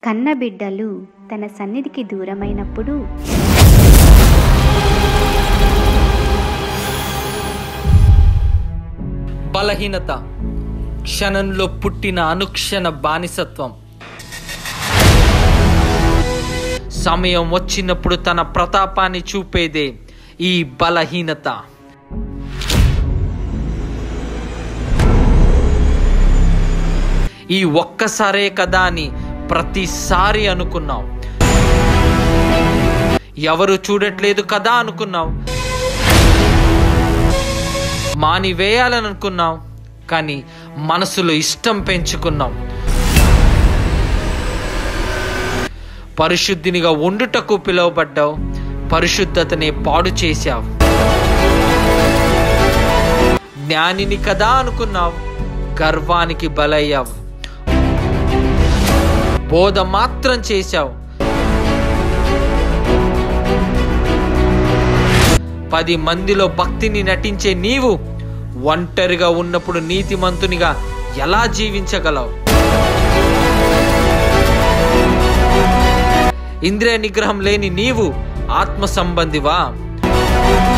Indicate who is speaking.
Speaker 1: కన్నబిడ్డలు తన సన్నిధికి దూరమైనప్పుడు
Speaker 2: బలహీనత క్షణంలో పుట్టిన అనుక్షణ బానిసత్వం సమయం వచ్చినప్పుడు తన ప్రతాపాన్ని చూపేదే ఈ బలహీనత ఈ ఒక్కసారే కదా అని ప్రతిసారి అనుకున్నావు ఎవరు చూడట్లేదు కదా అనుకున్నావు మాని వేయాలని అనుకున్నావు కానీ మనసులో ఇష్టం పెంచుకున్నాం పరిశుద్ధినిగా ఉండుటకు పిలువబడ్డావు పరిశుద్ధతనే పాడు చేశావు జ్ఞానిని కదా అనుకున్నావు గర్వానికి బలయ్యావు బోధ మాత్రం చేశావు పది మందిలో భక్తిని నటించే నీవు ఒంటరిగా ఉన్నప్పుడు నీతిమంతునిగా ఎలా జీవించగలవు ఇంద్రియ నిగ్రహం లేని నీవు ఆత్మ సంబంధివా